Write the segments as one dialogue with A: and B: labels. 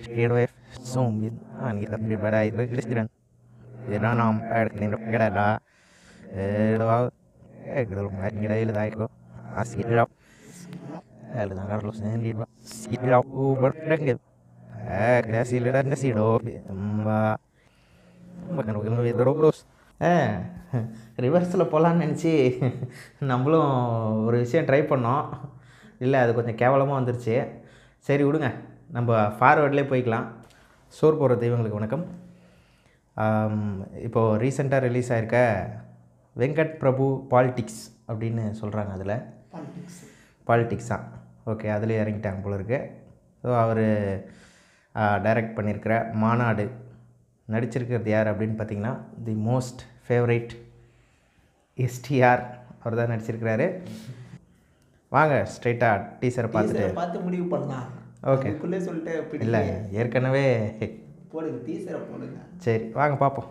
A: Quiero es zombie. Ah, ni tapi pada itu Kristen. Dia nam ada kini kira ada. Eh, doa. Eh, kalau mai kira itu dah itu. Asik dah. Eh, dah Carlos ni dia. Sila Uber dengan. Eh, kira sila dan sido. Mbak. Bukan bukan itu terus. ரிவர்ஸில் போகலான்னு நினச்சி நம்மளும் ஒரு விஷயம் try பண்ணோம் இல்லை அது கொஞ்சம் கேவலமாக வந்துருச்சு சரி விடுங்க நம்ம ஃபார்வேர்ட்லேயே போய்க்கலாம் சோர் போகிற தெய்வங்களுக்கு வணக்கம் இப்போது ரீசெண்டாக ரிலீஸ் ஆயிருக்க வெங்கட் பிரபு பாலிடிக்ஸ் அப்படின்னு சொல்கிறாங்க அதில் பாலிடிக்ஸா ஓகே அதில் இறங்கிட்டாங்க போல இருக்கு ஸோ அவர் டைரக்ட் பண்ணியிருக்கிற மாநாடு நடிச்சிருக்கிறது யார் அப்படின்னு பார்த்தீங்கன்னா தி மோஸ்ட் ஃபேவரேட் எஸ்டிஆர் அவர் தான் நடிச்சிருக்கிறாரு வாங்க ஸ்ட்ரைட்டாக டீசரை பார்த்துட்டு
B: டீசரை பார்த்து முடிவு பண்ணலாம்
A: Okay.
B: அதுக்குள்ளே சொல்லிட்டு
A: இல்லை
B: பிடிக்கல
A: ஏற்கனவே
B: போடுங்க டீசரை போடுங்க
A: சரி வாங்க பார்ப்போம்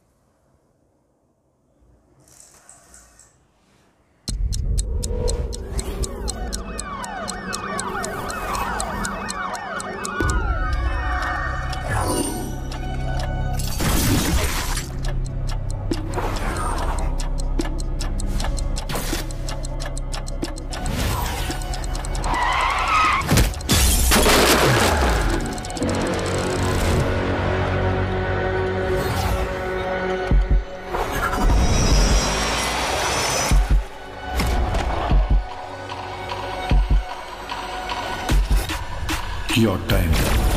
C: Your time.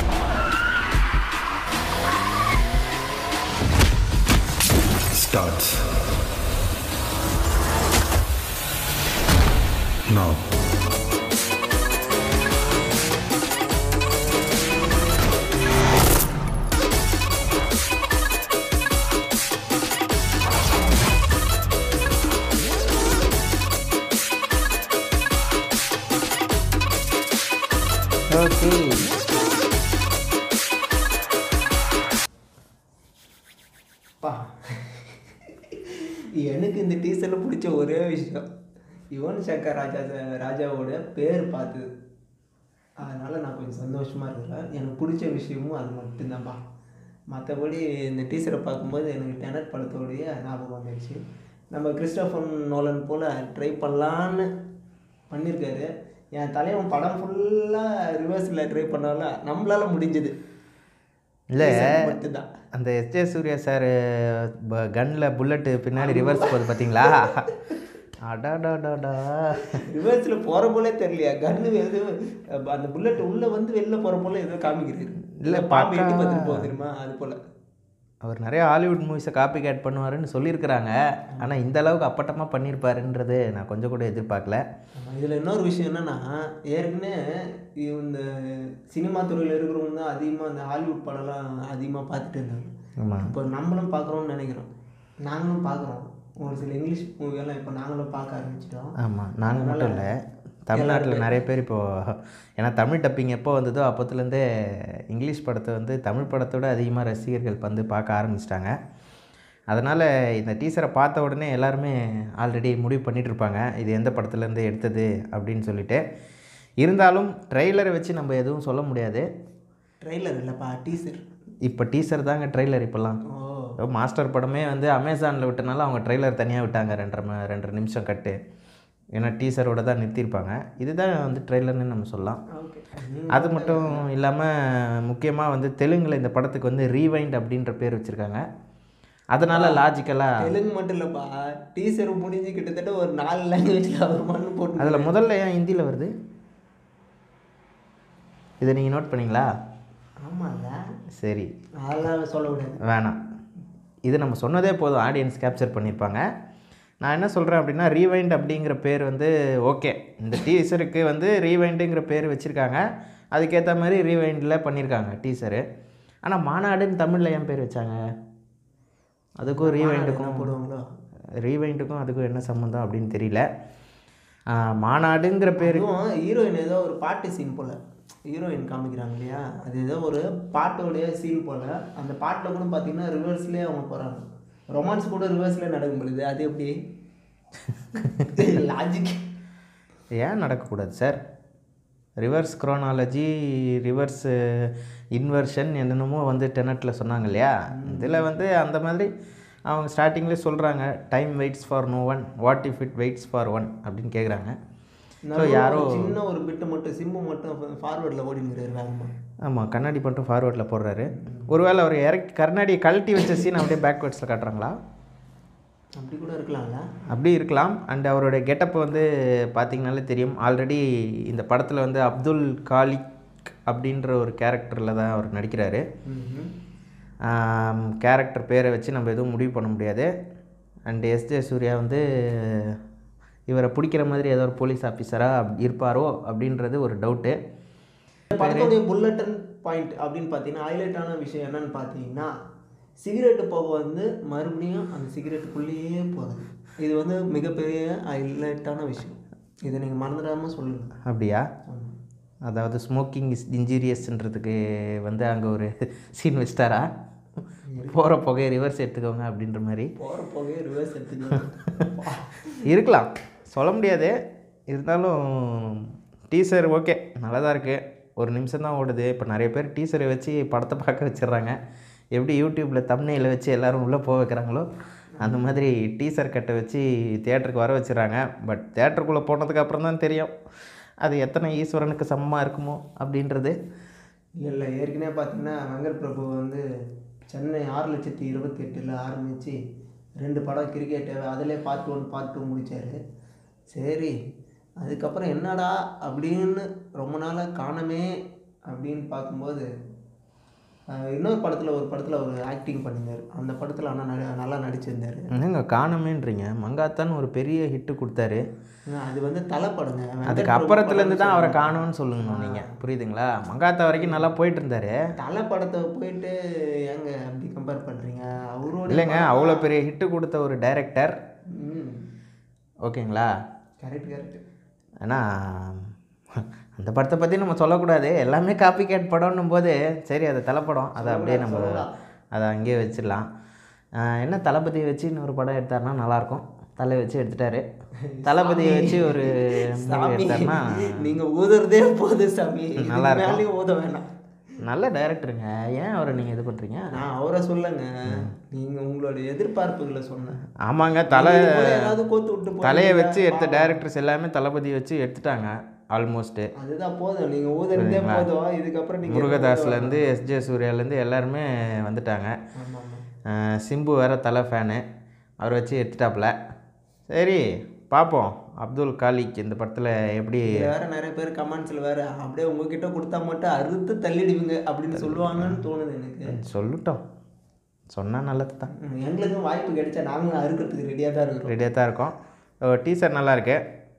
C: Starts. Now.
A: Okay
B: பா எனக்கு இந்த டீசரில் பிடிச்ச ஒரே விஷயம் யுவன் சங்கர் ராஜா ச- ராஜாவோட பேர் பார்த்தது அதனால் நான் கொஞ்சம் சந்தோஷமாக இருக்கிறேன் எனக்கு பிடிச்ச விஷயமும் அது மட்டும்தான்ப்பா மற்றபடி இந்த டீசரை பார்க்கும்போது எனக்கு டெனட் படத்தோடைய ஞாபகம் வந்துடுச்சு நம்ம கிறிஸ்டோஃபன் நோலன் போல் ட்ரை பண்ணலான்னு பண்ணியிருக்காரு என் தலைவன் படம் ஃபுல்லாக ரிவர்ஸில் ட்ரை பண்ணால நம்மளால முடிஞ்சது
A: இல்லை
B: Teaser மட்டும்தான்
A: அந்த எஸ்ஜே சூர்யா சார் கன்னில் புல்லட்டு பின்னாடி ரிவர்ஸ் போகுது பார்த்தீங்களா அடாடாடாடா
B: ரிவர்ஸில் போகிற போலே தெரியலையா கன்னு எதுவும் அந்த புல்லட் உள்ளே வந்து வெளில போகிற போல ஏதோ காமிக்கிறாரு
A: இல்ல,
B: இல்லை பாம்பு எட்டி
A: பார்த்தா-
B: பார்த்துட்டு போகுது தெரியுமா அது போல்
A: அவர் நிறைய ஹாலிவுட் மூவிஸை காப்பி கேட் பண்ணுவாருன்னு சொல்லியிருக்கிறாங்க ஆனால் இந்த அளவுக்கு அப்பட்டமாக பண்ணியிருப்பாருன்றது நான் கொஞ்சம் கூட எதிர்பார்க்கல
B: இதில் இன்னொரு விஷயம் என்னன்னா ஏற்கனவே இந்த சினிமா துறையில் இருக்கிறவங்க தான் அதிகமாக அந்த ஹாலிவுட் படம்லாம் அதிகமாக பார்த்துட்டு இருந்தாங்க
A: ஆமாம்
B: இப்போ நம்மளும் பார்க்குறோம்னு நினைக்கிறோம் நாங்களும் பார்க்குறோம் ஒரு சில இங்கிலீஷ் மூவியெல்லாம் இப்போ நாங்களும் பார்க்க ஆரம்பிச்சிட்டோம்
A: ஆமாம் நாங்கள் மட்டும் இல்லை தமிழ்நாட்டில் நிறைய பேர் இப்போது ஏன்னா தமிழ் டப்பிங் எப்போ வந்ததோ அப்போத்துலேருந்தே இங்கிலீஷ் படத்தை வந்து தமிழ் படத்தோட அதிகமாக ரசிகர்கள் வந்து பார்க்க ஆரம்பிச்சிட்டாங்க அதனால் இந்த டீசரை பார்த்த உடனே எல்லாருமே ஆல்ரெடி முடிவு பண்ணிட்டு இருப்பாங்க இது எந்த படத்துலேருந்து எடுத்தது அப்படின்னு சொல்லிட்டு இருந்தாலும் ட்ரெய்லரை வச்சு நம்ம எதுவும் சொல்ல முடியாது
B: ட்ரெய்லர் இல்லைப்பா டீசர்
A: இப்போ டீசர் தாங்க ட்ரெய்லர் இப்போல்லாம்
B: ஓ
A: மாஸ்டர் படமே வந்து அமேசானில் விட்டனால அவங்க ட்ரெய்லர் தனியாக விட்டாங்க ரெண்டரை ம ரெண்டரை நிமிஷம் கட்டு ஏன்னா டீசரோட தான் நிறுத்தியிருப்பாங்க இதுதான் வந்து ட்ரெய்லர்னு நம்ம சொல்லலாம்
B: ஓகே
A: அது மட்டும் இல்லாமல் முக்கியமாக வந்து தெலுங்கில் இந்த படத்துக்கு வந்து ரீவைண்ட் அப்படின்ற பேர் வச்சுருக்காங்க அதனால் லாஜிக்கலாக
B: தெலுங்கு மட்டும் இல்லைப்பா டீசர் முடிஞ்சு கிட்டத்தட்ட ஒரு நாலு லாங்குவேஜில் அவர் மண்ணு போட்டு
A: அதில் முதல்ல ஏன் ஹிந்தியில் வருது இதை நீங்கள் நோட் பண்ணீங்களா
B: ஆமாங்க
A: சரி
B: அதெல்லாம் சொல்ல விடாது
A: வேணாம் இது நம்ம சொன்னதே போதும் ஆடியன்ஸ் கேப்சர் பண்ணியிருப்பாங்க நான் என்ன சொல்கிறேன் அப்படின்னா ரீவைண்ட் அப்படிங்கிற பேர் வந்து ஓகே இந்த டீசருக்கு வந்து ரீவைண்டுங்கிற பேர் வச்சுருக்காங்க அதுக்கேற்ற மாதிரி ரீவைண்டில் பண்ணியிருக்காங்க டீசரு ஆனால் மாநாடுன்னு தமிழில் ஏன் பேர் வச்சாங்க அதுக்கும் ரீவைண்டுக்கும்
B: போடுவாங்களோ
A: ரீவைண்டுக்கும் அதுக்கும் என்ன சம்மந்தம் அப்படின்னு தெரியல ஆ, மாநாடுங்கிற பேர்
B: அதுவும் ஹீரோயின் ஏதோ ஒரு பாட்டு சீன் போல் ஹீரோயின் காமிக்கிறாங்க இல்லையா அது ஏதோ ஒரு பாட்டோடைய சீன் போல் அந்த பாட்டில் கூட பார்த்தீங்கன்னா ரிவர்ஸ்லேயே அவங்க போகிறாங்க ரொமான்ஸ் கூட ரிவர்ஸ்லேயே நடக்கும் பொழுது அது எப்படி லாஜிக்
A: ஏன் நடக்கக்கூடாது sir reverse chronology reverse inversion என்னென்னமோ வந்து டெனட்டில் சொன்னாங்க இல்லையா இதில் வந்து அந்த மாதிரி அவங்க ஸ்டார்டிங்லேயே சொல்கிறாங்க time waits for no one what if it waits for one அப்படின்னு கேட்குறாங்க
B: நடுவுல ஒரு சின்ன ஒரு பிட்டு மட்டும் சிம்மு மட்டும் ஃபார்வர்டில் ஓடினுறாரு வேகமா
A: ஆமாம் கண்ணாடி மட்டும் ஃபார்வர்டில் போடுறாரு ஒருவேளை அவர் இறக்கி கண்ணாடியை கழட்டி வச்ச சீன் அப்படியே பேக்வேர்ட்ஸில் காட்டுறாங்களா
B: அப்படி கூட இருக்கலாம்ல
A: அப்படி இருக்கலாம் அண்ட் அவருடைய கெட்டப் வந்து பார்த்தீங்கனாலே தெரியும் ஆல்ரெடி இந்த படத்தில் வந்து அப்துல் காலிக் அப்படின்ற ஒரு கேரக்டரில் தான் அவர் நடிக்கிறாரு
B: ம்ஹும்.
A: கேரக்டர் பேரை வச்சு நம்ம எதுவும் முடிவு பண்ண முடியாது அண்ட் எஸ்ஜே சூர்யா வந்து இவரை பிடிக்கிற மாதிரி ஏதோ ஒரு போலீஸ் ஆஃபீஸராக இருப்பாரோ அப்படின்றது ஒரு டவுட்டு
B: இந்த படத்துடைய புல்லட்டன் பாயிண்ட் அப்படின்னு பார்த்தீங்கன்னா ஹைலைட்டான விஷயம் என்னன்னு பார்த்தீங்கன்னா சிகரெட்டு புகை வந்து மறுபடியும் அந்த சிகரெட்டுக்குள்ளேயே போகுது இது வந்து மிகப்பெரிய ஹைலைட்டான விஷயம் இதை நீங்கள் மறந்துடாமல் சொல்லுங்கள்
A: அப்படியா அதாவது ஸ்மோக்கிங் இஸ் இன்ஜீரியஸ்ன்றதுக்கு வந்து அங்கே ஒரு சீன் வச்சிட்டாரா போகிற புகையை ரிவர்ஸ் எடுத்துக்கோங்க அப்படின்ற மாதிரி
B: போகிற புகையை ரிவர்ஸ் எடுத்துக்கலாம்
A: இருக்கலாம் சொல்ல முடியாது இருந்தாலும் டீசர் ஓகே நல்லா தான் இருக்குது ஒரு நிமிஷம் தான் ஓடுது இப்போ நிறைய பேர் டீசரை வச்சு படத்தை பார்க்க வச்சிடுறாங்க எப்படி யூடியூப்பில் தம்னையில் வச்சு எல்லோரும் உள்ளே போக வைக்கிறாங்களோ அந்த மாதிரி டீசர் கட்டை வச்சு தேட்டருக்கு வர வச்சிடுறாங்க பட் தேட்டருக்குள்ளே போனதுக்கு அப்புறம் தான் தெரியும் அது எத்தனை ஈஸ்வரனுக்கு சமமாக இருக்குமோ அப்படின்றது
B: இல்லை இல்லை ஏற்கனவே பார்த்தீங்கன்னா வெங்கட் பிரபு வந்து சென்னை ஆறு லட்சத்தி இருபத்தி எட்டில் ஆரம்பித்து ரெண்டு படம் கிரிக்கெட்டு அதிலே பார்ட் ஒன் பார்ட் டூ முடித்தார் சரி அதுக்கப்புறம் என்னடா அப்படின்னு ரொம்ப நாளாக காணமே அப்படின்னு பார்க்கும்போது அஹ், இன்னொரு படத்தில் ஒரு படத்தில் ஒரு ஆக்டிங் பண்ணியிருந்தார் அந்த படத்தில் ஆனால் நடி- நல்லா நடிச்சிருந்தார்
A: என்னங்க காணமேன்றீங்க மங்காத்தான் ஒரு பெரிய ஹிட்டு கொடுத்தாரு
B: அது வந்து தலை படங்க வெங்கட்
A: அதுக்கு
B: பிரபு
A: அப்புறத்துலேருந்து தான்
B: படம்னு
A: அவரை காணும்னு சொல்லணும் நீங்கள் புரியுதுங்களா மங்காத்தா வரைக்கும் நல்லா போயிட்டு இருந்தாரு
B: தலை படத்தை போயிட்டு ஏங்க அப்படி கம்பேர் பண்ணுறீங்க அவரோட
A: இல்லைங்க அவ்வளோ பெரிய ஹிட்டு கொடுத்த ஒரு டைரக்டர்
B: ம்
A: ஓகேங்களா
B: கரெக்ட் கரெக்ட்
A: ஆனால் அந்த படத்தை பற்றி நம்ம சொல்லக்கூடாது எல்லாமே காப்பி கேட் படம்னும் போது சரி அது தலைப்படம் அதை அப்படியே நம்ம அதை அங்கேயே வச்சிடலாம் ஆஹ் என்ன தளபதியை வச்சு இன்னொரு படம் எடுத்தாருன்னா நல்லாயிருக்கும் தலை வச்சு எடுத்துட்டாரு தளபதியை வச்சு ஒரு movie
B: சாமி
A: எடுத்தாருன்னா
B: நீங்க ஊதுறதே போது சாமி இதுக்கு
A: நல்லா இருக்கும்.
B: மேலேயும் ஊத வேணாம்
A: நல்ல டைரக்டருங்க ஏன் அவரை நீங்கள் இது பண்ணுறீங்க
B: நான் அவரை சொல்லுங்க நீங்க உங்களோட எதிர்பார்ப்புகளை சொன்னேன்
A: ஆமாங்க தலை
B: இது போல ஏதாவது கோத்து விட்டு போறீங்க.
A: தலையை வச்சு எடுத்த டேரக்டர்ஸ் எல்லாமே தளபதி வச்சு எடுத்துட்டாங்க ஆல்மோஸ்ட்டு
B: அதுதான் போதும் நீங்க ஊதுறதே போதும் இதுக்கப்புறம் நீங்க
A: முருகதாஸ்லேருந்து எஸ்ஜே சூர்யாலேருந்து எல்லாருமே வந்துட்டாங்க
B: ஆமா ஆமா
A: அஹ் சிம்பு வேற தலை ஃபேனு அவர் வச்சு எடுத்துட்டாப்புல சரி பார்ப்போம் அப்துல் காலிக் இந்த படத்தில் எப்படி
B: இதுல வேற நிறைய பேர் கமெண்ட்ஸ்ல வேற அப்படியே உங்ககிட்ட கொடுத்தா மட்டும் அறுத்து தள்ளிடுவீங்க அப்படின்னு சொல்லுவாங்கன்னு தோணுது எனக்கு
A: சொல்லட்டும் சொன்னால் நல்லது தான்
B: ம், எங்களுக்கும் வாய்ப்பு கிடைச்சா நாங்களும் அறுக்கிறதுக்கு ரெடியாக தான் இருக்கிறோம்
A: ரெடியாக தான் இருக்கோம் டீசர் நல்லா இருக்கு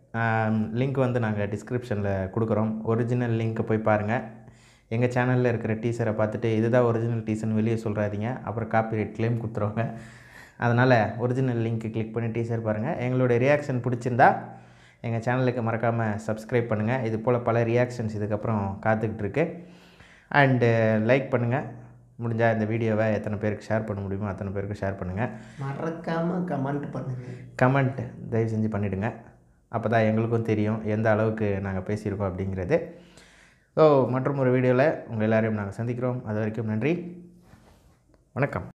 A: லிங்க் வந்து நாங்கள் டிஸ்கிரிப்ஷனில் கொடுக்குறோம் ஒரிஜினல் லிங்க்கை போய் பாருங்கள் எங்கள் சேனலில் இருக்கிற டீசரை பார்த்துட்டு இதுதான் ஒரிஜினல் டீசர்னு வெளியே சொல்கிறாதீங்க அப்புறம் காப்பிரைட் கிளைம் கொடுத்துருவாங்க அதனால் ஒரிஜினல் லிங்க்கு கிளிக் பண்ணி டீசர் பாருங்கள் எங்களுடைய ரியாக்ஷன் பிடிச்சிருந்தா எங்கள் சேனலுக்கு மறக்காமல் சப்ஸ்கிரைப் பண்ணுங்கள் இது போல் பல ரியாக்ஷன்ஸ் இதுக்கப்புறம் காத்துக்கிட்டு இருக்கு அண்டு லைக் பண்ணுங்கள் முடிஞ்சால் இந்த வீடியோவை எத்தனை பேருக்கு ஷேர் பண்ண முடியுமோ அத்தனை பேருக்கு ஷேர் பண்ணுங்கள்
B: மறக்காம கமெண்ட் பண்ணுங்க
A: கமெண்ட் தயவு செஞ்சு பண்ணிவிடுங்க அப்போ தான் எங்களுக்கும் தெரியும் எந்த அளவுக்கு நாங்கள் பேசியிருக்கோம் அப்படிங்கிறது ஸோ மற்றும் ஒரு வீடியோவில் உங்கள் எல்லாரையும் நாங்கள் சந்திக்கிறோம் அது வரைக்கும் நன்றி வணக்கம்